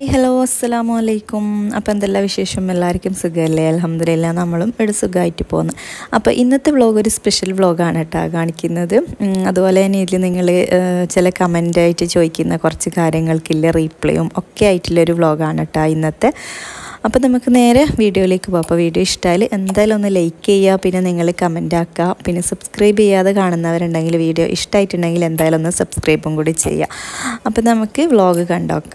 hello അസ്സലാമു അലൈക്കും അപ്പോൾ എന്തെല്ലാം വിശേഷം എല്ലാവർക്കും സുഖമല്ലേ അലഹമ്മദില്ല നമ്മളും ഇവിടെ സുഖമായിട്ട് പോകുന്നു അപ്പോൾ ഇന്നത്തെ വ്ളോഗ് ഒരു സ്പെഷ്യൽ വ്ളോഗാണ് കേട്ടോ കാണിക്കുന്നത് ഉം, അതുപോലെ തന്നെ ഇതിൽ നിങ്ങൾ ചില കമൻ്റായിട്ട് ചോദിക്കുന്ന കുറച്ച് കാര്യങ്ങൾക്കില്ല റീപ്ലേയും ഒക്കെ ആയിട്ടുള്ളൊരു വ്ളോഗാണ് കേട്ടോ ഇന്നത്തെ അപ്പോൾ നമുക്ക് നേരെ വീഡിയോയിലേക്ക് പോകാം അപ്പോൾ വീഡിയോ ഇഷ്ടമായാൽ എന്തായാലും ഒന്ന് ലൈക്ക് ചെയ്യുക പിന്നെ നിങ്ങൾ കമൻ്റ് ആക്കുക പിന്നെ സബ്സ്ക്രൈബ് ചെയ്യാതെ കാണുന്നവരുണ്ടെങ്കിൽ വീഡിയോ ഇഷ്ടമായിട്ടുണ്ടെങ്കിൽ എന്തായാലും ഒന്ന് സബ്സ്ക്രൈബും കൂടി ചെയ്യുക അപ്പോൾ നമുക്ക് വ്ളോഗ് കണ്ടോക്കാം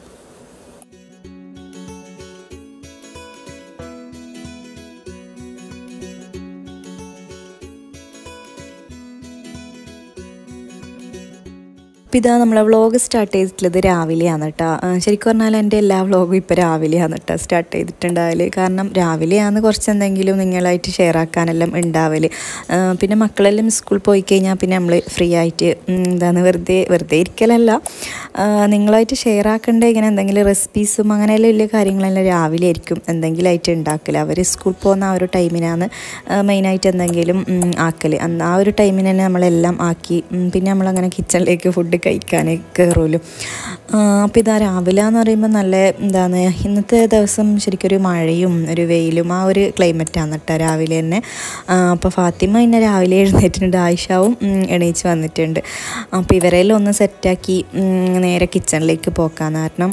അപ്പോൾ ഇതാ നമ്മളെ വ്ളോഗ് സ്റ്റാർട്ട് ചെയ്തിട്ടുള്ളത് രാവിലെയാണ് കേട്ടോ ആ, ശരിക്കും പറഞ്ഞാൽ എൻ്റെ എല്ലാ വ്ളോഗും ഇപ്പോൾ രാവിലെയാണ് കേട്ടോ സ്റ്റാർട്ട് ചെയ്തിട്ടുണ്ടാവല് കാരണം രാവിലെയാണ് കുറച്ച് എന്തെങ്കിലും നിങ്ങളായിട്ട് ഷെയർ ആക്കാനെല്ലാം ഉണ്ടാവല് ആ, പിന്നെ മക്കളെല്ലാം സ്കൂളിൽ പോയി കഴിഞ്ഞാൽ പിന്നെ നമ്മൾ ഫ്രീ ആയിട്ട് ഉം, എന്താണ് വെറുതെ വെറുതെ ഇരിക്കലല്ല ആ, നിങ്ങളായിട്ട് ഷെയർ ആക്കേണ്ട ഇങ്ങനെ എന്തെങ്കിലും റെസിപ്പീസും അങ്ങനെയെല്ലാം വലിയ കാര്യങ്ങളെല്ലാം രാവിലെ ആയിരിക്കും എന്തെങ്കിലും ആയിട്ട് ഉണ്ടാക്കൽ അവർ സ്കൂളിൽ പോകുന്ന ആ ഒരു ടൈമിനാണ് മെയിനായിട്ട് എന്തെങ്കിലും ഉം, ആക്കൽ അന്ന് ആ ഒരു ടൈമിന് തന്നെ നമ്മളെല്ലാം ആക്കി ഉം, പിന്നെ നമ്മളങ്ങനെ കിച്ചണിലേക്ക് ഫുഡ് കഴിക്കാൻ കയറുമല്ലോ അപ്പോൾ ഇതാ രാവിലെ എന്ന് പറയുമ്പോൾ നല്ല എന്താണ് ഇന്നത്തെ ദിവസം ശരിക്കും ഒരു മഴയും ഒരു വെയിലും ആ ഒരു ക്ലൈമറ്റാണ് കേട്ടോ രാവിലെ തന്നെ അപ്പോൾ ഫാത്തിമ ഇന്നെ രാവിലെ എഴുന്നേറ്റിട്ടുണ്ട് ആയിഷാവും ഉം, എണീച്ച് വന്നിട്ടുണ്ട് അപ്പോൾ ഇവരെല്ലാം ഒന്ന് സെറ്റാക്കി ഉം, നേരെ കിച്ചണിലേക്ക് പോക്കാന്ന് കാരണം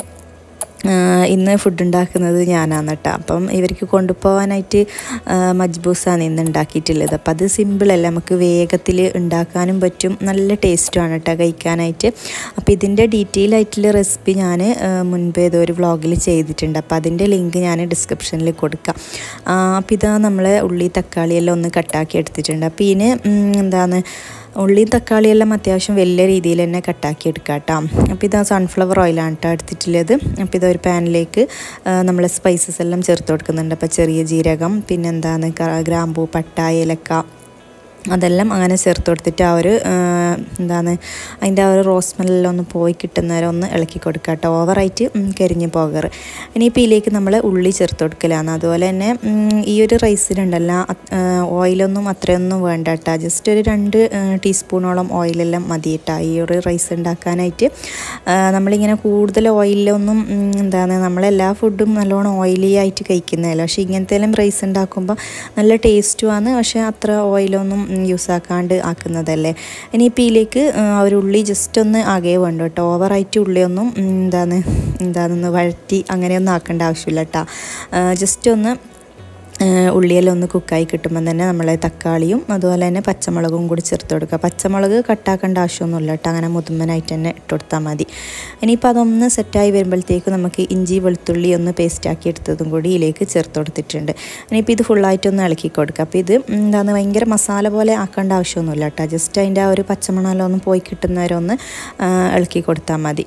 ആഹ് ഇന്ന് ഫുഡ് ഉണ്ടാക്കുന്നത് ഞാനാണ് കേട്ടോ അപ്പം ഇവർക്ക് കൊണ്ടുപോകാനായിട്ട് ആഹ് മജ്ബൂസാണ് ഇന്ന് ഉണ്ടാക്കിയിട്ടുള്ളത് അപ്പം അത് സിമ്പിളല്ല നമുക്ക് വേഗത്തിൽ ഉണ്ടാക്കാനും പറ്റും നല്ല ടേസ്റ്റുമാണ് കേട്ടോ കഴിക്കാനായിട്ട് അപ്പോൾ ഇതിൻ്റെ ഡീറ്റെയിൽ ആയിട്ടുള്ള റെസിപ്പി ഞാൻ മുൻപ് ഏതോ ഒരു വ്ളോഗിൽ ചെയ്തിട്ടുണ്ട് അപ്പോൾ അതിൻ്റെ ലിങ്ക് ഞാൻ ഡിസ്ക്രിപ്ഷനിൽ കൊടുക്കാം ആഹ് അപ്പോൾ ഇതാ നമ്മളെ ഉള്ളി തക്കാളി എല്ലാം ഒന്ന് കട്ടാക്കി എടുത്തിട്ടുണ്ട് അപ്പോൾ ഇതിന് ഉം, എന്താണ് ഉള്ളിയും തക്കാളിയെല്ലാം അത്യാവശ്യം വലിയ രീതിയിൽ തന്നെ കട്ടാക്കി എടുക്കാം കേട്ടോ അപ്പോൾ ഇത് സൺഫ്ലവർ ഓയിലാണ് കേട്ടോ എടുത്തിട്ടുള്ളത് അപ്പോൾ ഇതൊരു പാനിലേക്ക് നമ്മൾ സ്പൈസസ് എല്ലാം ചേർത്ത് കൊടുക്കുന്നുണ്ട് അപ്പോൾ ചെറിയ ജീരകം പിന്നെന്താണ് ക- ഗ്രാമ്പൂ പട്ട ഏലക്ക അതെല്ലാം അങ്ങനെ ചേർത്ത് കൊടുത്തിട്ട് ആ ഒരു ആ, എന്താണ് അതിൻ്റെ ആ ഒരു റോസ് സ്മെല്ലെല്ലാം ഒന്ന് പോയി കിട്ടുന്നവരെ ഒന്ന് ഇളക്കി കൊടുക്കുക കേട്ടോ ഓവറായിട്ട് ഉം, കരിഞ്ഞ് പോകാറ് ഇനിയിപ്പോൾ ഇതിലേക്ക് നമ്മൾ ഉള്ളി ചേർത്ത് കൊടുക്കലാണ് അതുപോലെ തന്നെ ഉം, ഈ ഒരു റൈസിലുണ്ടല്ലോ അത്- ആ, ഓയിലൊന്നും അത്രയൊന്നും വേണ്ട കേട്ടോ ജസ്റ്റ് ഒരു രണ്ട് ആ, ടീസ്പൂണോളം ഓയിലെല്ലാം മതി കേട്ടോ ഈ ഒരു റൈസ് ഉണ്ടാക്കാനായിട്ട് ആ, നമ്മളിങ്ങനെ കൂടുതൽ ഓയിലൊന്നും ഉം, എന്താണ് നമ്മളെല്ലാ ഫുഡും നല്ലോണം ഓയിലി ആയിട്ട് കഴിക്കുന്നതല്ല പക്ഷേ ഇങ്ങനത്തെ എല്ലാം റൈസ് ഉണ്ടാക്കുമ്പോൾ നല്ല ടേസ്റ്റുമാണ് പക്ഷേ അത്ര ഓയിലൊന്നും യൂസ് ആക്കാണ്ട് ആക്കുന്നതല്ലേ ഇനിയിപ്പോൾ ഇതിലേക്ക് ആ, ഒരു ഉള്ളി ജസ്റ്റ് ഒന്ന് ആകെ വേണ്ട കേട്ടോ ഓവറായിട്ട് ഉള്ളിയൊന്നും ഉം, എന്താണ് എന്താണെന്ന് വഴറ്റി അങ്ങനെയൊന്നും ആക്കേണ്ട ആവശ്യമില്ല കേട്ടോ ജസ്റ്റ് ഒന്ന് ഏഹ് ഉള്ളിയെല്ലാം ഒന്ന് കുക്കായി കിട്ടുമ്പോൾ തന്നെ നമ്മൾ തക്കാളിയും അതുപോലെ തന്നെ പച്ചമുളകും കൂടി ചേർത്ത് കൊടുക്കുക പച്ചമുളക് കട്ടാക്കേണ്ട ആവശ്യമൊന്നുമില്ല കേട്ടോ അങ്ങനെ മുതുമ്പനായിട്ട് തന്നെ ഇട്ട് കൊടുത്താൽ മതി ഇനിയിപ്പോൾ അതൊന്ന് സെറ്റായി വരുമ്പോഴത്തേക്ക് നമുക്ക് ഇഞ്ചി വെളുത്തുള്ളി ഒന്ന് പേസ്റ്റ് ആക്കി എടുത്തതും കൂടി ഇതിലേക്ക് ചേർത്ത് കൊടുത്തിട്ടുണ്ട് ഇനിയിപ്പോൾ ഇത് ഫുള്ളായിട്ടൊന്ന് ഇളക്കി കൊടുക്കുക അപ്പോൾ ഇത് എന്താണ് ഭയങ്കര മസാല പോലെ ആക്കേണ്ട ആവശ്യമൊന്നുമില്ല കേട്ടോ ജസ്റ്റ് അതിൻ്റെ ആ ഒരു പച്ചമണമെല്ലാം ഒന്ന് പോയി കിട്ടുന്നവരെ ഒന്ന് ആ, ഇളക്കി കൊടുത്താൽ മതി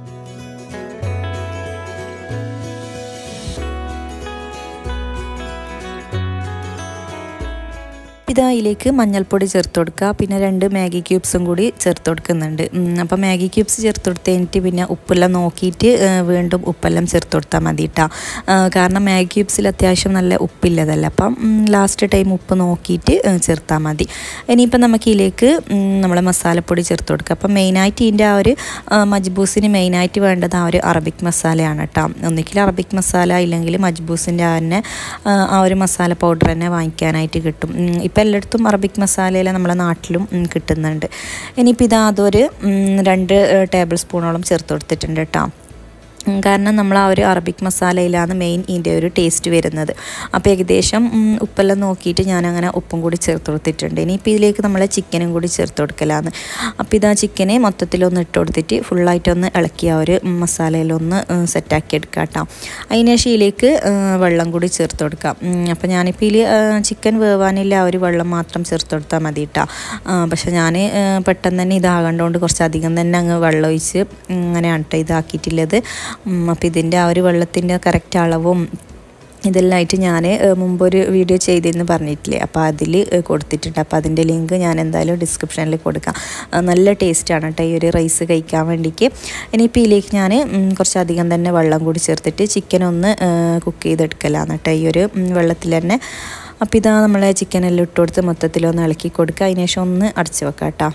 ഇതാ ഇതിലേക്ക് മഞ്ഞൾപ്പൊടി ചേർത്ത് കൊടുക്കുക പിന്നെ രണ്ട് മാഗി ക്യൂബ്സും കൂടി ചേർത്ത് കൊടുക്കുന്നുണ്ട് ഉം, അപ്പോൾ മാഗി ക്യൂബ്സ് ചേർത്ത് കൊടുത്ത് കഴിഞ്ഞിട്ട് പിന്നെ ഉപ്പെല്ലാം നോക്കിയിട്ട് ആ, വീണ്ടും ഉപ്പെല്ലാം ചേർത്ത് കൊടുത്താൽ മതി കേട്ടോ കാരണം മാഗി ക്യൂബ്സിൽ അത്യാവശ്യം നല്ല ഉപ്പില്ലതല്ല അപ്പം ലാസ്റ്റ് ടൈം ഉപ്പ് നോക്കിയിട്ട് ആ, ചേർത്താൽ മതി ഇനിയിപ്പം നമുക്ക് ഇതിലേക്ക് നമ്മളെ മസാലപ്പൊടി ചേർത്ത് കൊടുക്കുക അപ്പം മെയിനായിട്ട് ഇതിൻ്റെ ആ ഒരു ആ, മജ്ബൂസിന് മെയിനായിട്ട് വേണ്ടത് ആ ഒരു അറബിക് മസാലയാണ് കേട്ടോ ഒന്നിക്കിൽ അറബിക് മസാല ഇല്ലെങ്കിൽ മജ്ബൂസിൻ്റെ ആ തന്നെ ആ, ആ ഒരു മസാല പൗഡർ തന്നെ വാങ്ങിക്കാനായിട്ട് കിട്ടും ഉം, ഇപ്പം എല്ലായിടത്തും അറബിക് മസാലയെല്ലാം നമ്മളെ നാട്ടിലും ഉം, കിട്ടുന്നുണ്ട് ഇനിയിപ്പോൾ ഇതാ അതൊരു ഉം, രണ്ട് ടേബിൾ സ്പൂണോളം ചേർത്ത് കൊടുത്തിട്ടുണ്ട് കേട്ടോ ഉം, കാരണം നമ്മൾ ആ ഒരു അറബിക് മസാലയിലാണ് മെയിൻ ഇതിൻ്റെ ഒരു ടേസ്റ്റ് വരുന്നത് അപ്പോൾ ഏകദേശം ഉം, ഉപ്പെല്ലാം നോക്കിയിട്ട് ഞാൻ അങ്ങനെ ഉപ്പും കൂടി ചേർത്ത് കൊടുത്തിട്ടുണ്ട് ഇനിയിപ്പോൾ ഇതിലേക്ക് നമ്മൾ ചിക്കനും കൂടി ചേർത്ത് കൊടുക്കലാണ് അപ്പോൾ ഇതാ ചിക്കനെ മൊത്തത്തിലൊന്ന് ഇട്ട് കൊടുത്തിട്ട് ഫുള്ളായിട്ടൊന്ന് ഇളക്കി ആ ഒരു ഉം, മസാലയിലൊന്ന് ഉം, സെറ്റാക്കി എടുക്കുക കേട്ടോ അതിനുശേഷം ഇതിലേക്ക് ഉം, വെള്ളം കൂടി ചേർത്ത് കൊടുക്കാം ഉം, അപ്പോൾ ഞാനിപ്പോൾ ഇതിൽ ചിക്കൻ വേവാനില്ല ആ ഒരു വെള്ളം മാത്രം ചേർത്ത് കൊടുത്താൽ മതി കേട്ടോ പക്ഷെ ഞാൻ പെട്ടെന്ന് തന്നെ ഇതാകേണ്ടതുകൊണ്ട് കുറച്ചധികം തന്നെ അങ്ങ് വെള്ളം ഒഴിച്ച് ഇങ്ങനെയാണ് കേട്ടോ ഇതാക്കിയിട്ടുള്ളത് അപ്പോൾ ഇതിൻ്റെ ആ ഒരു വെള്ളത്തിൻ്റെ കറക്റ്റ് അളവും ഇതെല്ലാമായിട്ട് ഞാൻ മുമ്പൊരു വീഡിയോ ചെയ്തിരുന്നു പറഞ്ഞിട്ടില്ലേ അപ്പോൾ അതിൽ കൊടുത്തിട്ടുണ്ട് അപ്പോൾ അതിൻ്റെ ലിങ്ക് ഞാൻ എന്തായാലും ഡിസ്ക്രിപ്ഷനിൽ കൊടുക്കാം ആ, നല്ല ടേസ്റ്റാണ് കേട്ടോ ഈ ഒരു റൈസ് കഴിക്കാൻ വേണ്ടിക്ക് ഇനിയിപ്പോൾ ഇതിലേക്ക് ഞാൻ ഉം, കുറച്ചധികം തന്നെ വെള്ളം കൂടി ചേർത്തിട്ട് ചിക്കൻ ഒന്ന് കുക്ക് ചെയ്തെടുക്കലാണ് കേട്ടോ ഈ ഒരു ഉം, വെള്ളത്തിൽ തന്നെ അപ്പോൾ ഇതാ നമ്മളെ ചിക്കനെല്ലാം ഇട്ട് കൊടുത്ത് മൊത്തത്തിലൊന്ന് ഇളക്കി കൊടുക്കുക അതിന് ശേഷം ഒന്ന് അടച്ച് വെക്കാം കേട്ടോ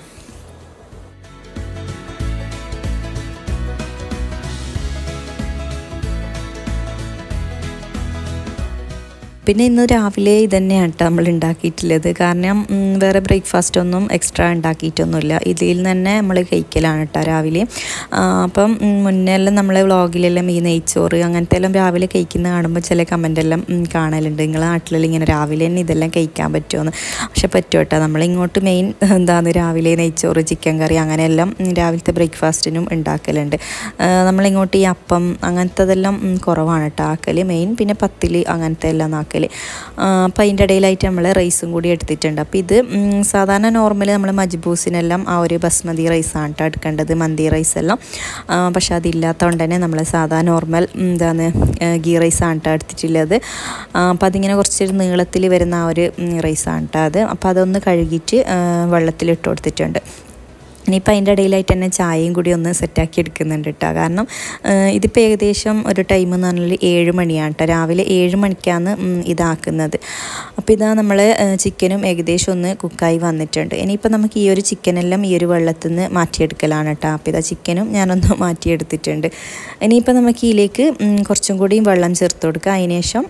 പിന്നെ ഇന്ന് രാവിലെ ഇതന്നെയാണ് കേട്ടോ നമ്മൾ ഉണ്ടാക്കിയിട്ടുള്ളത് കാരണം ഉം, വേറെ ബ്രേക്ക്ഫാസ്റ്റ് ഒന്നും എക്സ്ട്രാ ഉണ്ടാക്കിയിട്ടൊന്നുമില്ല ഇതിൽ നിന്ന് തന്നെ നമ്മൾ കഴിക്കലാണ് കേട്ടോ രാവിലെ ആ, അപ്പം ഉം, മുന്നേ എല്ലാം നമ്മളെ വ്ളോഗിലെല്ലാം ഈ നെയ്ച്ചോറ് അങ്ങനത്തെ എല്ലാം രാവിലെ കഴിക്കുന്ന കാണുമ്പോൾ ചില കമൻ്റ് എല്ലാം ഉം, കാണലുണ്ട് നിങ്ങളെ നാട്ടിലെല്ലാം ഇങ്ങനെ രാവിലെ തന്നെ ഇതെല്ലാം കഴിക്കാൻ പറ്റുമെന്ന് പക്ഷെ പറ്റും കേട്ടോ നമ്മളിങ്ങോട്ട് മെയിൻ എന്താണ് രാവിലെ നെയ്ച്ചോറ് ചിക്കൻ കറി അങ്ങനെയെല്ലാം ഉം, രാവിലത്തെ ബ്രേക്ക്ഫാസ്റ്റിനും ഉണ്ടാക്കലുണ്ട് ആ, നമ്മളിങ്ങോട്ട് ഈ അപ്പം അങ്ങനത്തതെല്ലാം ഉം, കുറവാണ് കേട്ടോ ആക്കൽ മെയിൻ പിന്നെ പത്തില് അങ്ങനത്തെ എല്ലാം ആക്കൽ അപ്പോൾ അതിൻ്റെ ഇടയിലായിട്ട് നമ്മൾ റൈസും കൂടി എടുത്തിട്ടുണ്ട് അപ്പോൾ ഇത് ഉം, സാധാരണ നോർമൽ നമ്മൾ മജ്ബൂസിനെല്ലാം ആ ഒരു ബസ്മതി റൈസാണ് കേട്ടോ എടുക്കേണ്ടത് മന്തി റൈസ് എല്ലാം ആ, പക്ഷെ അതില്ലാത്തതുകൊണ്ട് തന്നെ നമ്മൾ സാധാ നോർമൽ എന്താണ് ഗീ റൈസാണ് കേട്ടോ എടുത്തിട്ടുള്ളത് അപ്പോൾ അതിങ്ങനെ കുറച്ച് നീളത്തിൽ വരുന്ന ആ ഒരു റൈസാണ് കേട്ടോ അത് അപ്പോൾ അതൊന്ന് കഴുകിയിട്ട് ആ, വെള്ളത്തിലിട്ട് കൊടുത്തിട്ടുണ്ട് ഇനിയിപ്പോൾ അതിൻ്റെ ഇടയിലായിട്ട് തന്നെ ചായയും കൂടി ഒന്ന് സെറ്റാക്കി എടുക്കുന്നുണ്ട് കേട്ടോ കാരണം ഏഹ്, ഇതിപ്പോൾ ഏകദേശം ഒരു ടൈം എന്ന് പറഞ്ഞാൽ ഏഴ് മണിയാണ് കേട്ടോ രാവിലെ ഏഴ് മണിക്കാണ് ഉം, ഇതാക്കുന്നത് അപ്പോൾ ഇതാ നമ്മൾ ചിക്കനും ഏകദേശം ഒന്ന് കുക്കായി വന്നിട്ടുണ്ട് ഇനിയിപ്പോൾ നമുക്ക് ഈ ഒരു ചിക്കനെല്ലാം ഈ ഒരു വെള്ളത്തിൽ നിന്ന് മാറ്റിയെടുക്കലാണ് കേട്ടോ അപ്പോൾ ഇതാ ചിക്കനും ഞാനൊന്ന് മാറ്റിയെടുത്തിട്ടുണ്ട് ഇനിയിപ്പോൾ നമുക്ക് ഇതിലേക്ക് ഉം, കുറച്ചും കൂടിയും വെള്ളം ചേർത്ത് കൊടുക്കുക അതിന് ശേഷം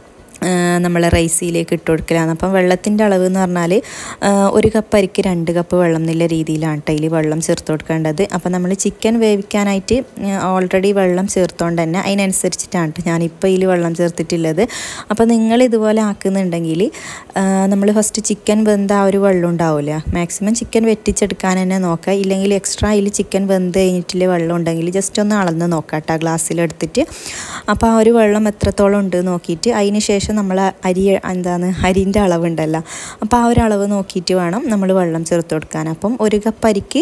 നമ്മൾ റൈസിലേക്ക് ഇട്ട് കൊടുക്കലാണ് അപ്പം വെള്ളത്തിൻ്റെ അളവ് എന്ന് പറഞ്ഞാൽ ഒരു കപ്പ് അരിക്ക് രണ്ട് കപ്പ് വെള്ളം എന്നുള്ള രീതിയിലാണ് കേട്ടോ ഇതിൽ വെള്ളം ചേർത്ത് കൊടുക്കേണ്ടത് അപ്പം നമ്മൾ ചിക്കൻ വേവിക്കാനായിട്ട് ഓൾറെഡി വെള്ളം ചേർത്തുകൊണ്ട് തന്നെ അതിനനുസരിച്ചിട്ടാണ് ട്ടോ ഞാനിപ്പോൾ ഇതിൽ വെള്ളം ചേർത്തിട്ടുള്ളത് അപ്പോൾ നിങ്ങൾ ഇതുപോലെ ആക്കുന്നുണ്ടെങ്കിൽ നമ്മൾ ഫസ്റ്റ് ചിക്കൻ വെന്ത ആ ഒരു വെള്ളം ഉണ്ടാവില്ല മാക്സിമം ചിക്കൻ വെറ്റിച്ചെടുക്കാൻ തന്നെ നോക്കുക ഇല്ലെങ്കിൽ എക്സ്ട്രാ അതിൽ ചിക്കൻ വെന്ത് കഴിഞ്ഞിട്ടുള്ള വെള്ളം ഉണ്ടെങ്കിൽ ജസ്റ്റ് ഒന്ന് അളന്ന് നോക്കാം കേട്ടോ ഗ്ലാസ്സിലെടുത്തിട്ട് അപ്പോൾ ആ ഒരു വെള്ളം എത്രത്തോളം ഉണ്ട് നോക്കിയിട്ട് അതിന് ശേഷം നമ്മൾ അരി എന്താണ് അരിൻ്റെ അളവുണ്ടല്ലോ അപ്പോൾ ആ ഒരു അളവ് നോക്കിയിട്ട് വേണം നമ്മൾ വെള്ളം ചേർത്ത് കൊടുക്കാൻ അപ്പം ഒരു കപ്പ് അരിക്ക്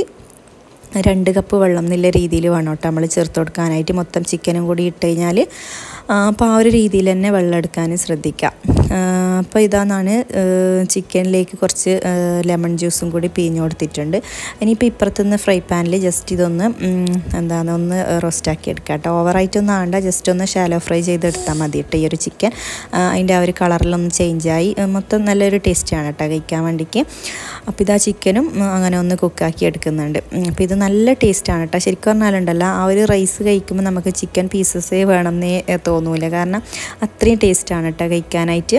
രണ്ട് കപ്പ് വെള്ളം എന്നുള്ള രീതിയിൽ വേണം കേട്ടോ നമ്മൾ ചേർത്ത് കൊടുക്കാനായിട്ട് മൊത്തം ചിക്കനും കൂടി ഇട്ട് കഴിഞ്ഞാൽ അപ്പോൾ ആ ഒരു രീതിയിൽ തന്നെ വെള്ളം എടുക്കാൻ ശ്രദ്ധിക്കാം അപ്പോൾ ഇതാന്നാണ് ചിക്കനിലേക്ക് കുറച്ച് ലെമൺ ജ്യൂസും കൂടി പിഴിഞ്ഞ് കൊടുത്തിട്ടുണ്ട് ഇനിയിപ്പോൾ ഇപ്പുറത്തുനിന്ന് ഫ്രൈ പാനിൽ ജസ്റ്റ് ഇതൊന്ന് ഉം, എന്താണ് ഒന്ന് റോസ്റ്റാക്കി എടുക്കാം കേട്ടോ ഓവറായിട്ടൊന്നും ആണ്ട ജസ്റ്റ് ഒന്ന് ഷാലോ ഫ്രൈ ചെയ്തെടുത്താൽ മതി കേട്ടോ ഈ ഒരു ചിക്കൻ അതിൻ്റെ ആ ഒരു കളറിലൊന്ന് ചേഞ്ചായി മൊത്തം നല്ലൊരു ടേസ്റ്റാണ് കേട്ടോ കഴിക്കാൻ വേണ്ടിക്ക് അപ്പോൾ ഇതാ ചിക്കനും ഉം, അങ്ങനെ ഒന്ന് കുക്കാക്കി എടുക്കുന്നുണ്ട് ഉം, അപ്പോൾ ഇത് നല്ല ടേസ്റ്റാണ് കേട്ടോ ശരിക്കും പറഞ്ഞാലുണ്ടല്ലോ ആ ഒരു റൈസ് കഴിക്കുമ്പോൾ നമുക്ക് ചിക്കൻ പീസസേ വേണമെന്നേ ഏ, തോന്നൂല കാരണം അത്രയും ടേസ്റ്റാണ് കേട്ടോ കഴിക്കാനായിട്ട്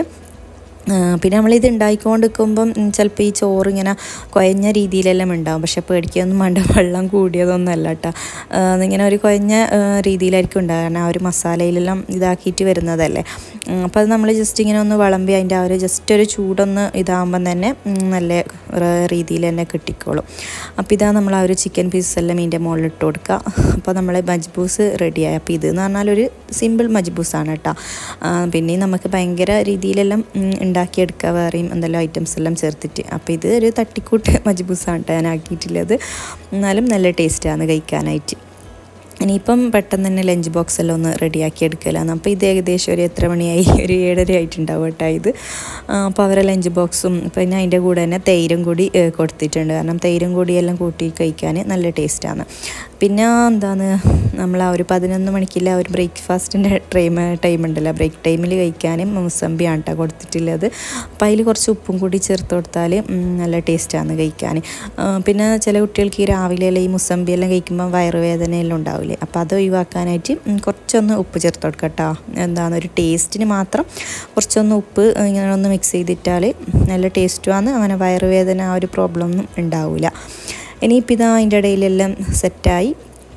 ആ, പിന്നെ നമ്മളിത് ഉണ്ടാക്കിക്കൊണ്ടിരിക്കുമ്പം ചിലപ്പോൾ ഈ ചോറ് ഇങ്ങനെ കുഴഞ്ഞ രീതിയിലെല്ലാം ഉണ്ടാവും പക്ഷെ പേടിക്കൊന്നും വേണ്ട വെള്ളം കൂടിയതൊന്നും അല്ല കേട്ടോ ഇങ്ങനെ ഒരു കുഴഞ്ഞ ആ, രീതിയിലായിരിക്കും ഉണ്ടാകുക കാരണം ആ ഒരു മസാലയിലെല്ലാം ഇതാക്കിയിട്ട് വരുന്നതല്ലേ ഉം, അപ്പോൾ അത് നമ്മൾ ജസ്റ്റ് ഇങ്ങനെ ഒന്ന് വിളമ്പി അതിൻ്റെ ആ ഒരു ജസ്റ്റ് ഒരു ചൂടൊന്ന് ഇതാകുമ്പം തന്നെ ഉം, നല്ല രീതിയിൽ തന്നെ കിട്ടിക്കോളും അപ്പോൾ ഇതാ നമ്മൾ ആ ഒരു ചിക്കൻ പീസ് എല്ലാം ഇതിൻ്റെ മുകളിൽ ഇട്ട് കൊടുക്കുക അപ്പോൾ നമ്മളെ മജ്ബൂസ് റെഡിയായി അപ്പോൾ ഇത് എന്ന് പറഞ്ഞാൽ ഒരു സിമ്പിൾ മജ്ബൂസാണ് കേട്ടോ ആ, പിന്നെ നമുക്ക് ഭയങ്കര രീതിയിലെല്ലാം ഉം, ഉണ്ടാക്കിയെടുക്കുക വേറെയും എന്തെല്ലാം ഐറ്റംസ് എല്ലാം ചേർത്തിട്ട് അപ്പോൾ ഇത് ഒരു തട്ടിക്കൂട്ട് മജ്ബൂസാണ് കേട്ടോ ഞാൻ ആക്കിയിട്ടുള്ളത് എന്നാലും നല്ല ടേസ്റ്റാണ് കഴിക്കാനായിട്ട് ഇനിയിപ്പം പെട്ടെന്ന് തന്നെ ലഞ്ച് ബോക്സ് എല്ലാം ഒന്ന് റെഡിയാക്കി എടുക്കലാണ് അപ്പോൾ ഇത് ഏകദേശം ഒരു എത്ര മണിയായി ഒരു ഏഴര ആയിട്ടുണ്ടാവും കേട്ടോ ഇത് ആ, അപ്പോൾ അവരെ ലഞ്ച് ബോക്സും പിന്നെ അതിൻ്റെ കൂടെ തന്നെ തൈരും കൂടി ഏ, കൊടുത്തിട്ടുണ്ട് കാരണം തൈരും കൂടി എല്ലാം കൂട്ടി കഴിക്കാൻ നല്ല ടേസ്റ്റാണ് പിന്നെ എന്താണ് നമ്മൾ ആ ഒരു പതിനൊന്ന് മണിക്കുള്ള ആ ഒരു ബ്രേക്ക്ഫാസ്റ്റിൻ്റെ ടൈം ടൈം ഉണ്ടല്ലോ ബ്രേക്ക് ടൈമിൽ കഴിക്കാനും മുസമ്പിയാണ് കേട്ടോ കൊടുത്തിട്ടുള്ളത് അപ്പോൾ അതിൽ കുറച്ച് ഉപ്പും കൂടി ചേർത്ത് കൊടുത്താൽ ഉം, നല്ല ടേസ്റ്റാണ് കഴിക്കാൻ ആ, പിന്നെ ചില കുട്ടികൾക്ക് ഈ രാവിലെ എല്ലാം ഈ മുസമ്പി എല്ലാം കഴിക്കുമ്പോൾ വയറുവേദനയെല്ലാം ഉണ്ടാവില്ലേ അപ്പോൾ അത് ഒഴിവാക്കാനായിട്ട് ഉം, കുറച്ചൊന്ന് ഉപ്പ് ചേർത്ത് കൊടുക്കുക കേട്ടോ എന്താണ് ഒരു ടേസ്റ്റിന് മാത്രം കുറച്ചൊന്ന് ഉപ്പ് ഇങ്ങനെ ഒന്ന് മിക്സ് ചെയ്തിട്ടാൽ നല്ല ടേസ്റ്റുമാണ് അങ്ങനെ വയറുവേദന ആ ഒരു പ്രോബ്ലം ഒന്നും ഉണ്ടാവില്ല ഇനിയിപ്പോൾ ഇതാ അതിൻ്റെ ഇടയിലെല്ലാം സെറ്റായി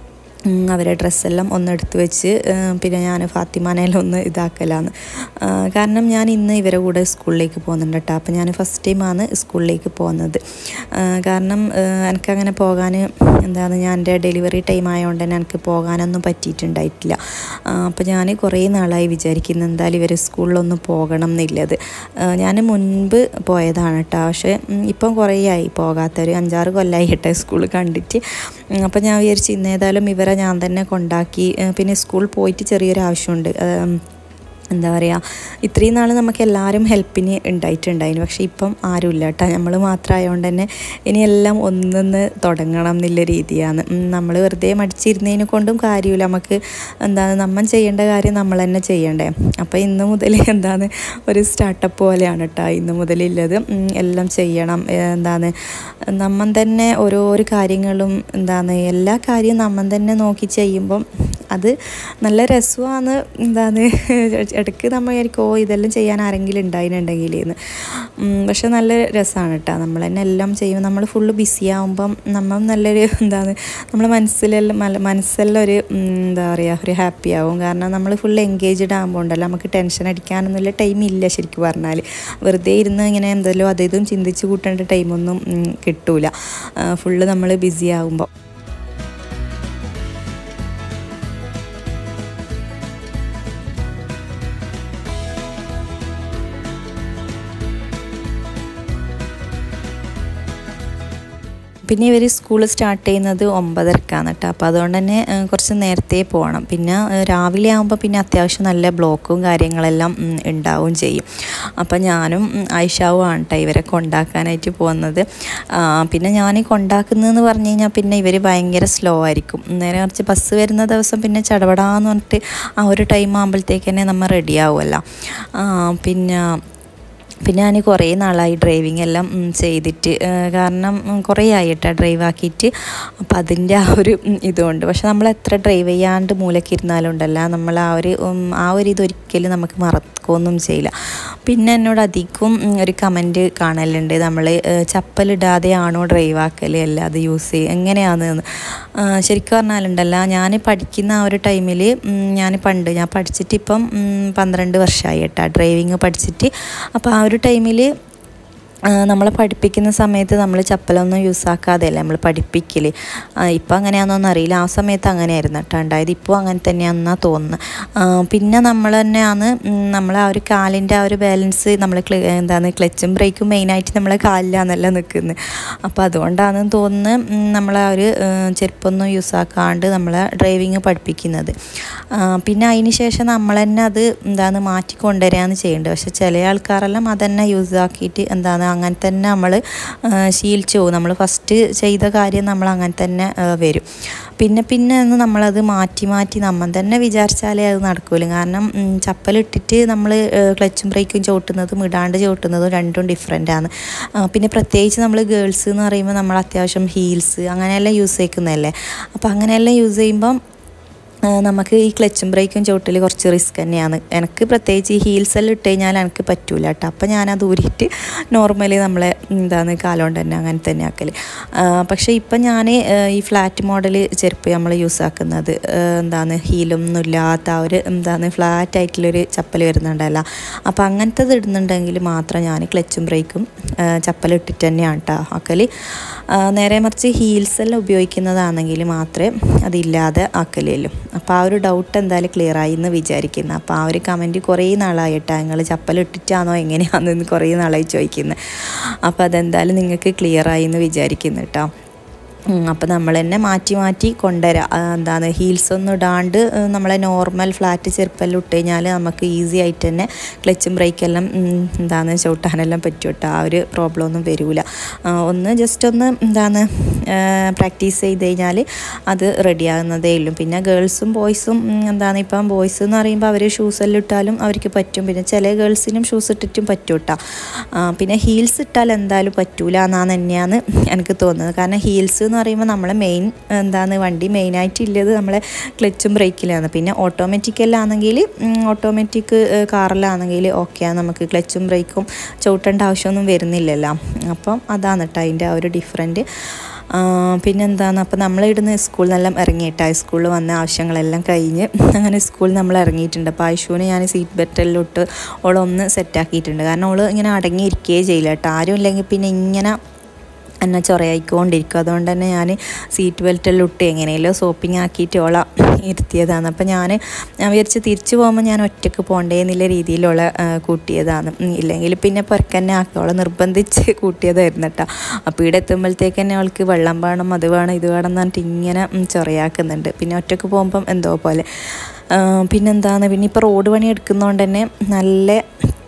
ഉം, അവരെ ഡ്രസ്സെല്ലാം ഒന്ന് എടുത്ത് വെച്ച് ഉം, പിന്നെ ഞാൻ ഫാത്തിമാനെല്ലാം ഒന്ന് ഇതാക്കലാണ് ആ, കാരണം ഞാൻ ഇന്ന് ഇവരെ കൂടെ സ്കൂളിലേക്ക് പോകുന്നുണ്ട് കേട്ടോ അപ്പോൾ ഞാൻ ഫസ്റ്റ് ടൈമാണ് സ്കൂളിലേക്ക് പോകുന്നത് ആ, കാരണം ആ, എനിക്കങ്ങനെ പോകാൻ എന്താണ് ഞാൻ എൻ്റെ ഡെലിവറി ടൈം ആയതുകൊണ്ട് തന്നെ എനിക്ക് പോകാനൊന്നും പറ്റിയിട്ടുണ്ടായിട്ടില്ല ആ, അപ്പോൾ ഞാൻ കുറേ നാളായി വിചാരിക്കുന്നു എന്തായാലും ഇവർ സ്കൂളിലൊന്ന് പോകണം എന്നുള്ളത് ഞാൻ മുൻപ് പോയതാണ് കേട്ടോ പക്ഷേ ഉം, ഇപ്പം കുറേ ആയി പോകാത്തൊരു അഞ്ചാറ് കൊല്ലമായി കേട്ടോ സ്കൂൾ കണ്ടിട്ട് ഉം, അപ്പോൾ ഞാൻ വിചാരിച്ചു ഇന്നേതായാലും ഇവരെ ഞാൻ തന്നെ കൊണ്ടാക്കി ഏഹ് പിന്നെ സ്കൂൾ പോയിട്ട് ചെറിയൊരു ആവശ്യമുണ്ട് ഏം, എന്താ പറയുക ഇത്രയും നാൾ നമുക്ക് എല്ലാവരും ഹെൽപ്പിന് ഉണ്ടായിട്ടുണ്ടായിരുന്നു പക്ഷേ ഇപ്പം ആരുമില്ല കേട്ടോ നമ്മൾ മാത്രമായതുകൊണ്ട് തന്നെ ഇനിയെല്ലാം ഒന്നൊന്ന് തുടങ്ങണം എന്നുള്ള രീതിയാണ് നമ്മൾ വെറുതെ മടിച്ചിരുന്നതിനെ കൊണ്ടും കാര്യമില്ല നമുക്ക് എന്താണ് നമ്മൾ ചെയ്യേണ്ട കാര്യം നമ്മൾ തന്നെ ചെയ്യണ്ടേ അപ്പോൾ ഇന്ന് മുതൽ എന്താണ് ഒരു സ്റ്റാർട്ടപ്പ് പോലെയാണ് കേട്ടോ ഇന്ന് മുതലുള്ളത് ഉം, എല്ലാം ചെയ്യണം ഏഹ് എന്താണ് നമ്മൾ തന്നെ ഓരോരോ കാര്യങ്ങളും എന്താണ് എല്ലാ കാര്യവും നമ്മൾ തന്നെ നോക്കി ചെയ്യുമ്പം അത് നല്ല രസമാണ് എന്താണ് ഇടയ്ക്ക് നമ്മൾ വിചാരിക്കും ഓ ഇതെല്ലാം ചെയ്യാൻ ആരെങ്കിലും ഉണ്ടായിരുന്നുണ്ടെങ്കിൽ എന്ന് ഉം, പക്ഷെ നല്ല രസമാണ് കേട്ടോ നമ്മൾ തന്നെ എല്ലാം ചെയ്യുമ്പോൾ നമ്മൾ ഫുള്ള് ബിസി ആകുമ്പം നമ്മൾ നല്ലൊരു എന്താണ് നമ്മുടെ മനസ്സിലെല്ലാം മല- മനസ്സെല്ലാം ഒരു ഉം, എന്താ പറയുക ഒരു ഹാപ്പി ആവും കാരണം നമ്മൾ ഫുൾ എൻഗേജ്ഡ് ആകുമ്പോൾ ഉണ്ടല്ലോ നമുക്ക് ടെൻഷൻ അടിക്കാനൊന്നുമില്ല ടൈം ഇല്ല ശരിക്കും പറഞ്ഞാൽ വെറുതെ ഇരുന്ന് ഇങ്ങനെ എന്തെല്ലോ അത് ഇതും ചിന്തിച്ച് കൂട്ടേണ്ട ടൈമൊന്നും ഉം, കിട്ടൂല ഫുള്ള് നമ്മൾ ബിസി ആകുമ്പോൾ പിന്നെ ഇവർ സ്കൂൾ സ്റ്റാർട്ട് ചെയ്യുന്നത് ഒമ്പതരക്കാണ് കേട്ടോ അപ്പോൾ അതുകൊണ്ട് തന്നെ ഏഹ്, കുറച്ച് നേരത്തെ പോകണം പിന്നെ ഏഹ്, രാവിലെ ആകുമ്പോൾ പിന്നെ അത്യാവശ്യം നല്ല ബ്ലോക്കും കാര്യങ്ങളെല്ലാം ഉം, ഉണ്ടാവും ചെയ്യും അപ്പം ഞാനും ഉം, ഐഷാവും ആണ് കേട്ടോ ഇവരെ കൊണ്ടാക്കാനായിട്ട് പോകുന്നത് ആ, പിന്നെ ഞാൻ കൊണ്ടാക്കുന്നതെന്ന് പറഞ്ഞു കഴിഞ്ഞാൽ പിന്നെ ഇവർ ഭയങ്കര സ്ലോ ആയിരിക്കും നേരെ കുറച്ച് ബസ് വരുന്ന ദിവസം പിന്നെ ചടപടാന്ന് പറഞ്ഞിട്ട് ആ ഒരു ടൈം ആകുമ്പോഴത്തേക്ക് തന്നെ നമ്മൾ റെഡി ആവുമല്ലോ ആ, പിന്നെ പിന്നെ ഞാൻ കുറേ നാളായി ഡ്രൈവിംഗ് എല്ലാം ഉം, ചെയ്തിട്ട് ഏഹ് കാരണം ഉം, കുറേ ആയിട്ടാ ഡ്രൈവ് ആക്കിയിട്ട് അപ്പം അതിൻ്റെ ആ ഒരു ഉം, ഇതുകൊണ്ട് പക്ഷെ നമ്മൾ എത്ര ഡ്രൈവ് ചെയ്യാണ്ട് മൂലക്ക് ഇരുന്നാലും ഉണ്ടല്ലോ നമ്മൾ ആ ഒരു ഉം, ആ ഒരു ഇതൊരിക്കലും നമുക്ക് മറക്കുകയൊന്നും ചെയ്യില്ല പിന്നെ എന്നോട് അധികം ഉം, ഒരു കമൻറ്റ് കാണലുണ്ട് നമ്മൾ ചപ്പലിടാതെ ആണോ ഡ്രൈവ് ആക്കൽ അല്ലാതെ യൂസ് ചെയ്യുക എങ്ങനെയാണെന്ന് ആ, ശരിക്കും പറഞ്ഞാലുണ്ടല്ലോ ഞാൻ പഠിക്കുന്ന ആ ഒരു ടൈമിൽ ഞാൻ പണ്ട് ഞാൻ പഠിച്ചിട്ട് ഇപ്പം ഉം, പന്ത്രണ്ട് വർഷമായി കേട്ടോ ഡ്രൈവിങ് പഠിച്ചിട്ട് അപ്പോൾ ആ ഒരു ടൈമിൽ നമ്മളെ പഠിപ്പിക്കുന്ന സമയത്ത് നമ്മൾ ചപ്പലൊന്നും യൂസ് ആക്കാതെയല്ലേ നമ്മൾ പഠിപ്പിക്കൽ ഇപ്പം അങ്ങനെയാണെന്നൊന്നും അറിയില്ല ആ സമയത്ത് അങ്ങനെയായിരുന്നു കേട്ടോ ഉണ്ടായത് ഇപ്പോൾ അങ്ങനെ തന്നെയാണെന്നാണ് തോന്നുന്നത് ആ, പിന്നെ നമ്മൾ തന്നെയാണ് നമ്മൾ ആ ഒരു കാലിൻ്റെ ആ ഒരു ബാലൻസ് നമ്മൾ എന്താണ് ക്ലച്ചും ബ്രേക്കും മെയിനായിട്ട് നമ്മളെ കാലിലാണെന്നല്ല നിൽക്കുന്നത് അപ്പോൾ അതുകൊണ്ടാണെന്ന് തോന്നുന്നത് നമ്മൾ ആ ഒരു ഏഹ്, ചെരുപ്പൊന്നും യൂസ് ആക്കാണ്ട് നമ്മളെ ഡ്രൈവിങ് പഠിപ്പിക്കുന്നത് ആ, പിന്നെ അതിന് ശേഷം നമ്മൾ തന്നെ അത് എന്താണ് മാറ്റി കൊണ്ടുവരികയാണ് ചെയ്യേണ്ടത് പക്ഷെ ചില ആൾക്കാരെല്ലാം അതന്നെ യൂസ് ആക്കിയിട്ട് എന്താണ് അങ്ങനെ തന്നെ നമ്മൾ ശീലിച്ചു പോകും നമ്മൾ ഫസ്റ്റ് ചെയ്ത കാര്യം നമ്മൾ അങ്ങനെ തന്നെ ആ, വരും പിന്നെ പിന്നെ ഒന്ന് നമ്മളത് മാറ്റി മാറ്റി നമ്മൾ തന്നെ വിചാരിച്ചാലേ അത് നടക്കൂല കാരണം ഉം, ചപ്പലിട്ടിട്ട് നമ്മൾ ക്ലച്ചും ബ്രേക്കും ചവിട്ടുന്നതും ഇടാണ്ട് ചവിട്ടുന്നതും രണ്ടും ഡിഫറെൻ്റ് ആണ് ആ, പിന്നെ പ്രത്യേകിച്ച് നമ്മൾ ഗേൾസ് എന്ന് പറയുമ്പോൾ നമ്മൾ അത്യാവശ്യം ഹീൽസ് അങ്ങനെയെല്ലാം യൂസ് ചെയ്യുന്നതല്ലേ അപ്പോൾ അങ്ങനെയെല്ലാം യൂസ് ചെയ്യുമ്പം ആ, നമുക്ക് ഈ ക്ലച്ചും ബ്രേക്കും ചവിട്ടൽ കുറച്ച് റിസ്ക് തന്നെയാണ് എനിക്ക് പ്രത്യേകിച്ച് ഈ ഹീൽസ് എല്ലാം ഇട്ട് കഴിഞ്ഞാൽ എനിക്ക് പറ്റൂല കേട്ടോ അപ്പം ഞാനത് ഊരിയിട്ട് നോർമലി നമ്മളെ എന്താണ് കാലുകൊണ്ട് തന്നെ അങ്ങനെ തന്നെ ആക്കൽ പക്ഷേ ഇപ്പം ഞാൻ ഈ ഫ്ലാറ്റ് മോഡൽ ചെരുപ്പ് നമ്മൾ യൂസ് ആക്കുന്നത് ആ, എന്താണ് ഹീലൊന്നും ഇല്ലാത്ത ആ ഒരു എന്താണ് ഫ്ലാറ്റ് ആയിട്ടുള്ളൊരു ചപ്പൽ വരുന്നുണ്ടല്ലോ അപ്പോൾ അങ്ങനത്തത് ഇടുന്നുണ്ടെങ്കിൽ മാത്രം ഞാൻ ക്ലച്ചും ബ്രേക്കും ചപ്പൽ ഇട്ടിട്ട് തന്നെയാണ് കേട്ടോ ആക്കൽ നേരെ മറിച്ച് ഹീൽസ് എല്ലാം ഉപയോഗിക്കുന്നതാണെങ്കിൽ മാത്രമേ അതില്ലാതെ ആക്കലുള്ളൂ അപ്പോൾ ആ ഒരു ഡൗട്ട് എന്തായാലും ക്ലിയർ ആയി എന്ന് വിചാരിക്കുന്നു അപ്പോൾ ആ ഒരു കമൻറ്റ് കുറേ നാളായിട്ടാ നിങ്ങൾ ചപ്പൽ ഇട്ടിട്ടാണോ എങ്ങനെയാണെന്ന് കുറേ നാളായി ചോദിക്കുന്നത് അപ്പോൾ അതെന്തായാലും നിങ്ങൾക്ക് ക്ലിയർ ആയി എന്ന് വിചാരിക്കുന്നു കേട്ടോ അപ്പോൾ നമ്മൾ തന്നെ മാറ്റി മാറ്റി കൊണ്ടുവരാം ആ, എന്താണ് ഹീൽസ് ഒന്നും ഇടാണ്ട് ഏഹ്, നമ്മളെ നോർമൽ ഫ്ലാറ്റ് ചെരുപ്പെല്ലാം ഇട്ട് കഴിഞ്ഞാൽ നമുക്ക് ഈസി ആയിട്ട് തന്നെ ക്ലച്ചും ബ്രേക്കെല്ലാം ഉം, എന്താണ് ചവിട്ടാനെല്ലാം പറ്റും കേട്ടോ ആ ഒരു പ്രോബ്ലം ഒന്നും വരില്ല ഒന്ന് ജസ്റ്റ് ഒന്ന് എന്താണ് പ്രാക്ടീസ് ചെയ്ത് കഴിഞ്ഞാൽ അത് റെഡി ആകുന്നതേ ഉള്ളൂ പിന്നെ ഗേൾസും ബോയ്സും എന്താണ് ഇപ്പം ബോയ്സ് എന്ന് പറയുമ്പോൾ അവർ ഷൂസ് എല്ലാം ഇട്ടാലും അവർക്ക് പറ്റും പിന്നെ ചില ഗേൾസിനും ഷൂസ് ഇട്ടിട്ടും പറ്റും കേട്ടോ പിന്നെ ഹീൽസ് ഇട്ടാൽ എന്തായാലും പറ്റൂല എന്നാണ് തന്നെയാണ് എനിക്ക് തോന്നുന്നത് കാരണം ഹീൽസ് എന്ന് പറയുമ്പോൾ നമ്മളെ മെയിൻ എന്താണ് വണ്ടി മെയിനായിട്ട് ഉള്ളത് നമ്മളെ ക്ലച്ചും ബ്രേക്കിലാണ് പിന്നെ ഓട്ടോമാറ്റിക്കലാണെങ്കിൽ ഓട്ടോമാറ്റിക് കാറിലാണെങ്കിൽ ഓക്കെയാണ് നമുക്ക് ക്ലച്ചും ബ്രേക്കും ചവിട്ടേണ്ട ആവശ്യമൊന്നും വരുന്നില്ലല്ലോ അപ്പം അതാണ് കേട്ടോ അതിൻ്റെ ആ ഒരു ഡിഫറൻറ്റ് പിന്നെന്താണ് അപ്പോൾ നമ്മളിടുന്ന സ്കൂളിൽ നിന്നെല്ലാം ഇറങ്ങിയിട്ട് ഹൈസ്കൂളിൽ വന്ന ആവശ്യങ്ങളെല്ലാം കഴിഞ്ഞ് അങ്ങനെ സ്കൂളിൽ നമ്മൾ ഇറങ്ങിയിട്ടുണ്ട് അപ്പോൾ ഐഷുവിന് ഞാൻ സീറ്റ് ബെൽറ്റെല്ലാം ഇട്ട് ഓളൊന്ന് സെറ്റാക്കിയിട്ടുണ്ട് കാരണം ഓള് ഇങ്ങനെ അടങ്ങിയിരിക്കുകയേ ചെയ്യില്ല കേട്ടോ ആരും ഇല്ലെങ്കിൽ പിന്നെ ഇങ്ങനെ എന്നെ ചൊറയായിക്കൊണ്ടിരിക്കും അതുകൊണ്ട് തന്നെ ഞാൻ സീറ്റ് ബെൽറ്റെല്ലാം ഇട്ട് എങ്ങനെയല്ലോ സോപ്പിംഗ് ആക്കിയിട്ട് ഓള ഇരുത്തിയതാണ് അപ്പം ഞാൻ ഞാൻ വിചാരിച്ച് തിരിച്ചു പോകുമ്പോൾ ഞാൻ ഒറ്റയ്ക്ക് പോകണ്ടേ എന്നുള്ള രീതിയിലുള്ള കൂട്ടിയതാണ് ഉം, ഇല്ലെങ്കിൽ പിന്നെ പുറക്കന്നെ ആക്കി ഓളെ നിർബന്ധിച്ച് കൂട്ടിയതായിരുന്നു കേട്ടോ അപ്പോൾ ഇവിടെ എത്തുമ്പോഴത്തേക്ക് തന്നെ അവൾക്ക് വെള്ളം വേണം അത് വേണം ഇത് വേണം എന്ന് പറഞ്ഞിട്ട് ഇങ്ങനെ ഉം, ചൊറയാക്കുന്നുണ്ട് പിന്നെ ഒറ്റയ്ക്ക് പോകുമ്പം എന്തോ പോലെ ആ, പിന്നെന്താണ് പിന്നെ ഇപ്പോൾ റോഡ് പണി എടുക്കുന്നതുകൊണ്ട് തന്നെ നല്ല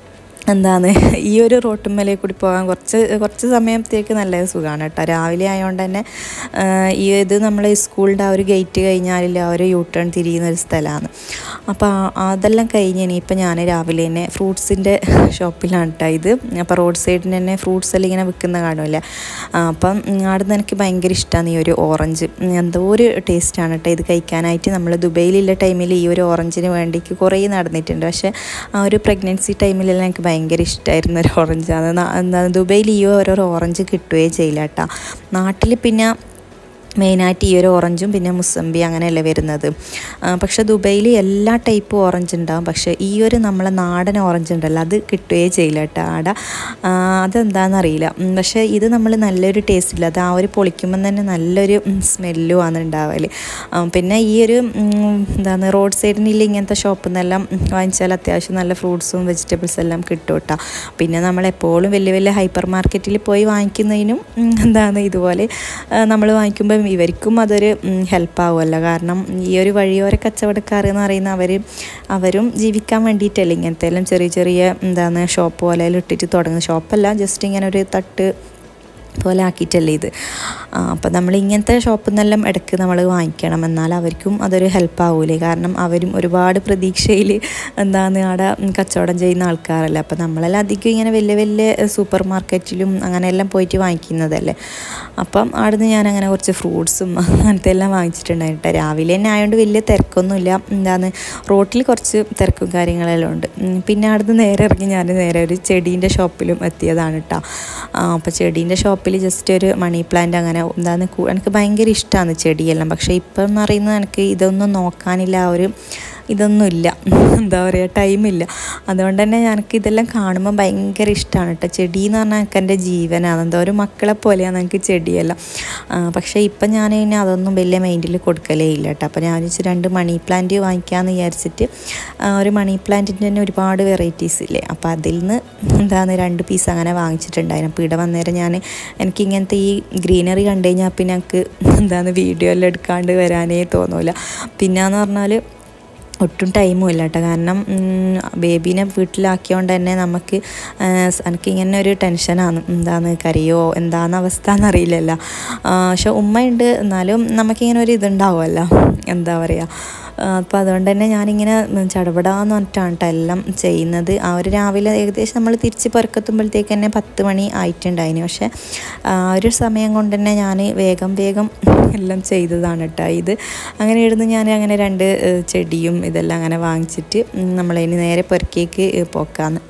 എന്താണ് ഈ ഒരു റോട്ടുമ്മലേ കൂടി പോകാൻ കുറച്ച് കുറച്ച് സമയത്തേക്ക് നല്ല സുഖമാണ് കേട്ടോ രാവിലെ ആയതുകൊണ്ട് തന്നെ ആ, ഈ ഇത് നമ്മൾ സ്കൂളിൻ്റെ ആ ഒരു ഗേറ്റ് കഴിഞ്ഞാൽ ആ ഒരു യൂ ടേൺ തിരിയുന്ന ഒരു സ്ഥലമാണ് അപ്പോൾ ആ- അതെല്ലാം കഴിഞ്ഞ് ഇനിയിപ്പോൾ ഞാൻ രാവിലെ തന്നെ ഫ്രൂട്ട്സിൻ്റെ ഷോപ്പിലാണ് കേട്ടോ ഇത് അപ്പോൾ റോഡ് സൈഡിൽ തന്നെ ഫ്രൂട്ട്സ് എല്ലാം ഇങ്ങനെ വിൽക്കുന്ന കാണുമല്ലേ ആ, അപ്പം അവിടെ നിന്ന് എനിക്ക് ഭയങ്കര ഇഷ്ടമാണ് ഈ ഒരു ഓറഞ്ച് എന്തോ ഒരു ടേസ്റ്റാണ് കേട്ടോ ഇത് കഴിക്കാനായിട്ട് നമ്മൾ ദുബൈയിലുള്ള ടൈമിൽ ഈ ഒരു ഓറഞ്ചിന് വേണ്ടിക്ക് കുറേ നടന്നിട്ടുണ്ട് പക്ഷേ ആ ഒരു പ്രഗ്നൻസി ടൈമിലെല്ലാം എനിക്ക് ഭയങ്കര ഇഷ്ടമായിരുന്ന ഒരു ഓറഞ്ചാണ് ന- എന്താ ദുബൈയിൽ ഈ ഓരോ ഓറഞ്ച് കിട്ടുകയേ ചെയ്യില്ല കേട്ടോ നാട്ടിൽ പിന്നെ മെയിനായിട്ട് ഈ ഒരു ഓറഞ്ചും പിന്നെ മുസമ്പി അങ്ങനെയല്ലേ വരുന്നത് ആ, പക്ഷേ ദുബൈയിൽ എല്ലാ ടൈപ്പും ഓറഞ്ച് ഉണ്ടാവും പക്ഷേ ഈ ഒരു നമ്മളെ നാടൻ ഓറഞ്ച് ഉണ്ടല്ലോ അത് കിട്ടുകയേ ചെയ്യില്ല കേട്ടോ ആടെ ആ, അതെന്താണെന്നറിയില്ല ഉം, പക്ഷേ ഇത് നമ്മൾ നല്ലൊരു ടേസ്റ്റ് ഇല്ല അത് ആ ഒരു പൊളിക്കുമ്പം തന്നെ നല്ലൊരു സ്മെല്ലും ആണ് ഉണ്ടാവല് ആ, പിന്നെ ഈ ഒരു ഉം, എന്താണ് റോഡ് സൈഡിനില്ല ഇങ്ങനത്തെ ഷോപ്പിൽ നിന്നെല്ലാം വാങ്ങിച്ചാൽ അത്യാവശ്യം നല്ല ഫ്രൂട്ട്സും വെജിറ്റബിൾസ് എല്ലാം കിട്ടും കേട്ടോ പിന്നെ നമ്മൾ എപ്പോഴും വലിയ വലിയ ഹൈപ്പർ മാർക്കറ്റിൽ പോയി വാങ്ങിക്കുന്നതിനും ഉം, എന്താണ് ഇതുപോലെ നമ്മൾ വാങ്ങിക്കുമ്പോൾ ഇവർക്കും അതൊരു ഹെൽപ്പ് ആവുമല്ലോ കാരണം ഈ ഒരു വഴിയോര കച്ചവടക്കാർ എന്ന് പറയുന്ന അവർ അവരും ജീവിക്കാൻ വേണ്ടിയിട്ടല്ലേ ഇങ്ങനത്തെ എല്ലാം ചെറിയ ചെറിയ എന്താണ് ഷോപ്പ് പോലെ ഇട്ടിട്ട് തുടങ്ങുന്നത് ഷോപ്പല്ല ജസ്റ്റ് ഇങ്ങനെ ഒരു തട്ട് പോലെ ആക്കിയിട്ടല്ലേ ഇത് അപ്പോൾ നമ്മൾ ഇങ്ങനത്തെ ഷോപ്പിൽ നിന്നെല്ലാം ഇടയ്ക്ക് നമ്മൾ വാങ്ങിക്കണം എന്നാൽ അവർക്കും അതൊരു ഹെൽപ്പ് ആവൂലേ കാരണം അവരും ഒരുപാട് പ്രതീക്ഷയിൽ എന്താണ് അവിടെ കച്ചവടം ചെയ്യുന്ന ആൾക്കാരല്ലേ അപ്പോൾ നമ്മളെല്ലാം അധികം ഇങ്ങനെ വലിയ വലിയ സൂപ്പർ മാർക്കറ്റിലും അങ്ങനെയെല്ലാം പോയിട്ട് വാങ്ങിക്കുന്നതല്ലേ അപ്പം അവിടുന്ന് ഞാൻ അങ്ങനെ കുറച്ച് ഫ്രൂട്ട്സും അങ്ങനത്തെ എല്ലാം വാങ്ങിച്ചിട്ടുണ്ടായിട്ട് രാവിലെ തന്നെ ആയതുകൊണ്ട് വലിയ തിരക്കൊന്നുമില്ല എന്താണ് റോട്ടിൽ കുറച്ച് തിരക്കും കാര്യങ്ങളെല്ലാം ഉണ്ട് ഉം, പിന്നെ അവിടുന്ന് നേരെ ഇറങ്ങി ഞാൻ നേരെ ഒരു ചെടീൻ്റെ ഷോപ്പിലും എത്തിയതാണ് കേട്ടോ അപ്പോൾ ചെടീൻ്റെ ഷോപ്പിൽ ജസ്റ്റ് ഒരു മണി പ്ലാന്റ് അങ്ങനെ എന്താണ് കൂ- എനിക്ക് ഭയങ്കര ഇഷ്ടമാണ് ചെടിയെല്ലാം പക്ഷേ ഇപ്പം എന്ന് പറയുന്നത് എനിക്ക് ഇതൊന്നും നോക്കാനില്ല ആ ഒരു ഇതൊന്നുമില്ല എന്താ പറയുക ടൈമില്ല അതുകൊണ്ട് തന്നെ എനിക്ക് ഇതെല്ലാം കാണുമ്പോൾ ഭയങ്കര ഇഷ്ടമാണ് കേട്ടോ ചെടി എന്ന് പറഞ്ഞാൽ എനിക്ക് എൻ്റെ ജീവനാണ് എന്താ ഒരു മക്കളെ പോലെയാണ് എനിക്ക് ചെടിയെല്ലാം ആ, പക്ഷേ ഇപ്പം ഞാൻ പിന്നെ അതൊന്നും വലിയ മൈൻഡിൽ കൊടുക്കലേ ഇല്ല കേട്ടോ അപ്പോൾ ഞാൻ വെച്ച് രണ്ട് മണി പ്ലാന്റ് വാങ്ങിക്കാമെന്ന് വിചാരിച്ചിട്ട് ആ, ഒരു മണി പ്ലാന്റിൻ്റെ തന്നെ ഒരുപാട് വെറൈറ്റീസ് ഇല്ലേ അപ്പോൾ അതിൽ നിന്ന് എന്താണ് രണ്ട് പീസ് അങ്ങനെ വാങ്ങിച്ചിട്ടുണ്ടായിരുന്നു അപ്പോൾ ഇവിടെ വന്നേരം ഞാൻ എനിക്ക് ഇങ്ങനത്തെ ഈ ഗ്രീനറി കണ്ടു കഴിഞ്ഞാൽ പിന്നെ എനിക്ക് എന്താണ് വീഡിയോ എല്ലാം എടുക്കാണ്ട് വരാനേ തോന്നൂല പിന്നെന്ന് പറഞ്ഞാൽ ഒട്ടും ടൈമും ഇല്ല കേട്ടോ കാരണം ഉം, ബേബീനെ വീട്ടിലാക്കിയോണ്ട് തന്നെ നമുക്ക് ആ, സ് എനിക്ക് ഇങ്ങനെ ഒരു ടെൻഷനാണ് എന്താണ് കരയോ എന്താന്ന് അവസ്ഥ എന്നറിയില്ലല്ലോ ആ, പക്ഷെ ഉമ്മയുണ്ട് എന്നാലും നമുക്കിങ്ങനെ ഒരു ഇതുണ്ടാവുമല്ലോ എന്താ പറയുക അപ്പോൾ അതുകൊണ്ട് തന്നെ ഞാനിങ്ങനെ ചടപടാന്ന് പറഞ്ഞിട്ടാണ് കേട്ടോ എല്ലാം ചെയ്യുന്നത് ആ ഒരു രാവിലെ ഏകദേശം നമ്മൾ തിരിച്ച് പുറക്കെത്തുമ്പോഴത്തേക്ക് തന്നെ പത്ത് മണി ആയിട്ടുണ്ടായിന് പക്ഷേ ആ ഒരു സമയം കൊണ്ട് തന്നെ ഞാൻ വേഗം വേഗം എല്ലാം ചെയ്തതാണ് കേട്ടോ ഇത് അങ്ങനെ ഇടുന്ന് ഞാൻ അങ്ങനെ രണ്ട് ഏഹ്, ചെടിയും ഇതെല്ലാം അങ്ങനെ വാങ്ങിച്ചിട്ട് ഉം, നമ്മളിനി നേരെ പുറക്കേക്ക് പോക്കാന്ന്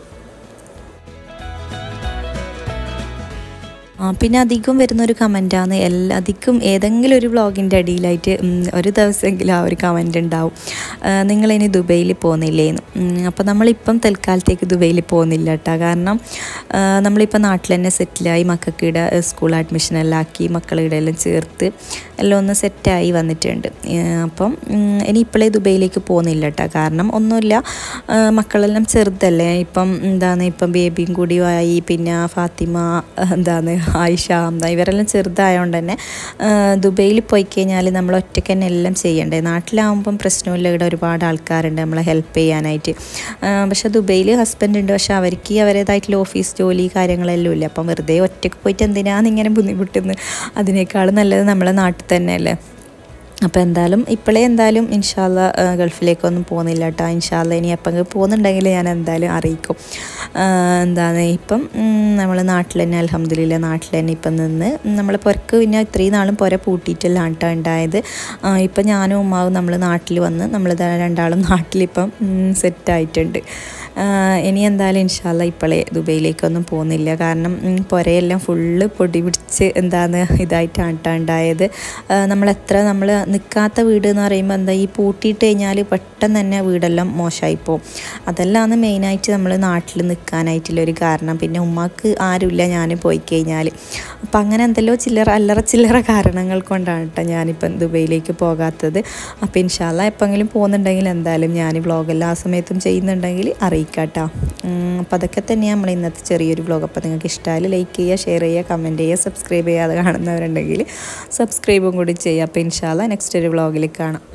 ആ, പിന്നെ അധികം വരുന്നൊരു കമൻറ്റാണ് എല്ലാ അധികം ഏതെങ്കിലും ഒരു വ്ളോഗിൻ്റെ അടിയിലായിട്ട് ഉം, ഒരു ദിവസമെങ്കിലും ആ ഒരു കമൻ്റ് ഉണ്ടാവും ആ, നിങ്ങളിനി ദുബൈയിൽ പോകുന്നില്ലേന്ന് അപ്പോൾ നമ്മളിപ്പം തൽക്കാലത്തേക്ക് ദുബൈയിൽ പോകുന്നില്ല കേട്ടോ കാരണം ആ, നമ്മളിപ്പോൾ നാട്ടിൽ തന്നെ സെറ്റിലായി മക്കൾക്ക് ഇവിടെ സ്കൂൾ അഡ്മിഷൻ എല്ലാം ആക്കി മക്കളുടെ എല്ലാം ചേർത്ത് എല്ലാം ഒന്ന് സെറ്റായി വന്നിട്ടുണ്ട് ഏ, അപ്പം ഉം, ഇനി ഇപ്പോഴേ ദുബൈയിലേക്ക് പോകുന്നില്ല കേട്ടോ കാരണം ഒന്നുമില്ല ആ, മക്കളെല്ലാം ചെറുതല്ലേ ഇപ്പം എന്താണ് ഇപ്പം ബേബിയും കൂടി ആയി പിന്നെ ഫാത്തിമ എന്താണ് ആയിഷ ഹംദ ഇവരെല്ലാം ചെറുതായതുകൊണ്ട് തന്നെ ആ, ദുബൈയിൽ പോയി കഴിഞ്ഞാൽ നമ്മൾ ഒറ്റയ്ക്ക് തന്നെ എല്ലാം ചെയ്യണ്ടേ നാട്ടിലാവുമ്പം പ്രശ്നമില്ല ഇവിടെ ഒരുപാട് ആൾക്കാരുണ്ട് നമ്മളെ ഹെൽപ്പ് ചെയ്യാനായിട്ട് ആ, പക്ഷെ ദുബൈയിൽ ഹസ്ബൻഡ് ഉണ്ട് പക്ഷെ അവർക്ക് അവരുടേതായിട്ടുള്ള ഓഫീസ് ജോലി കാര്യങ്ങളെല്ലാം ഇല്ല അപ്പം വെറുതെ ഒറ്റയ്ക്ക് പോയിട്ട് എന്തിനാണ് ഇങ്ങനെ ബുദ്ധിമുട്ടുന്നത് അതിനേക്കാളും നല്ലത് നമ്മളെ നാട്ടിൽ തന്നെയല്ലേ അപ്പോൾ എന്തായാലും ഇപ്പോഴേ എന്തായാലും ഇൻഷാല്ല ഗൾഫിലേക്കൊന്നും പോകുന്നില്ല കേട്ടോ ഇൻഷാല്ല ഇനി എപ്പോൾ പോകുന്നുണ്ടെങ്കിൽ ഞാൻ എന്തായാലും അറിയിക്കും ആ, എന്താണ് ഇപ്പം നമ്മൾ നാട്ടിൽ തന്നെ അലഹമ്മദില്ല നാട്ടിൽ തന്നെ ഇപ്പം നിന്ന് നമ്മൾ പുറക്ക് പിന്നെ ഇത്രയും നാളും പുര പൂട്ടിയിട്ടെല്ലാം കേട്ടോ ഉണ്ടായത് ആ, ഇപ്പം ഞാനും ഉമ്മാവും നമ്മൾ നാട്ടിൽ വന്ന് നമ്മൾ രണ്ടാളും നാട്ടിലിപ്പം സെറ്റായിട്ടുണ്ട് ഇനി എന്തായാലും ഇൻഷാല്ല ഇപ്പോഴേ ദുബൈയിലേക്കൊന്നും പോകുന്നില്ല കാരണം ഉം, പുരയെല്ലാം ഫുള്ള് പൊടി പിടിച്ച് എന്താണ് ഇതായിട്ടാണ് ട്ടോ ഉണ്ടായത് ആ, നമ്മൾ എത്ര നമ്മൾ നിൽക്കാത്ത വീട് എന്ന് പറയുമ്പോൾ എന്താ ഈ പൂട്ടിയിട്ട് കഴിഞ്ഞാൽ പെട്ടെന്ന് തന്നെ വീടെല്ലാം മോശമായി പോകും അതെല്ലാമാണ് മെയിനായിട്ട് നമ്മൾ നാട്ടിൽ നിൽക്കാനായിട്ടുള്ളൊരു കാരണം പിന്നെ ഉമ്മാക്ക് ആരുമില്ല ഞാൻ പോയി കഴിഞ്ഞാൽ അപ്പം അങ്ങനെ എന്തെല്ലോ ചില്ലറ അല്ലറ ചില്ലറ കാരണങ്ങൾ കൊണ്ടാണ് കേട്ടോ ഞാനിപ്പം ദുബൈയിലേക്ക് പോകാത്തത് അപ്പോൾ ഇൻഷാല്ല എപ്പോഴെങ്കിലും പോകുന്നുണ്ടെങ്കിൽ എന്തായാലും ഞാൻ വ്ളോഗെല്ലാം ആ സമയത്തും ചെയ്യുന്നുണ്ടെങ്കിൽ അറിയിക്കാം കേട്ടോ അപ്പോൾ അതൊക്കെ തന്നെയാണ് നമ്മൾ ഇന്നത്തെ ചെറിയൊരു വ്ളോഗ് അപ്പോൾ നിങ്ങൾക്ക് ഇഷ്ടമായാലും ലൈക്ക് ചെയ്യുക ഷെയർ ചെയ്യുക കമൻറ്റ് ചെയ്യുക സബ്സ്ക്രൈബ് ചെയ്യാതെ കാണുന്നവരുണ്ടെങ്കിൽ സബ്സ്ക്രൈബും കൂടി ചെയ്യുക അപ്പോൾ ഇൻഷാല്ല നെക്സ്റ്റ് ഒരു വ്ളോഗിൽ കാണാം